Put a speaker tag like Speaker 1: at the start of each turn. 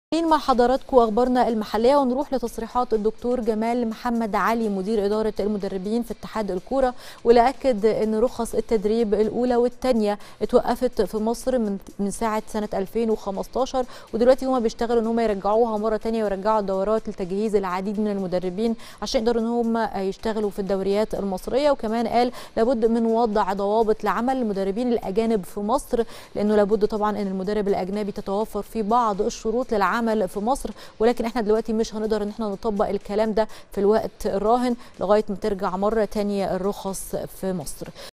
Speaker 1: مع حضراتكم اخبارنا المحليه ونروح لتصريحات الدكتور جمال محمد علي مدير اداره المدربين في اتحاد الكوره واللي اكد ان رخص التدريب الاولى والثانيه اتوقفت في مصر من من ساعه سنه 2015 ودلوقتي هما بيشتغلوا ان هم يرجعوها مره ثانيه ويرجعوا الدورات لتجهيز العديد من المدربين عشان يقدروا ان هم يشتغلوا في الدوريات المصريه وكمان قال لابد من وضع ضوابط لعمل المدربين الاجانب في مصر لانه لابد طبعا ان المدرب الاجنبي تتوفر فيه بعض الشروط للعمل العمل في مصر ولكن احنا دلوقتي مش هنقدر ان احنا نطبق الكلام ده في الوقت الراهن لغايه ما ترجع مره تانية الرخص في مصر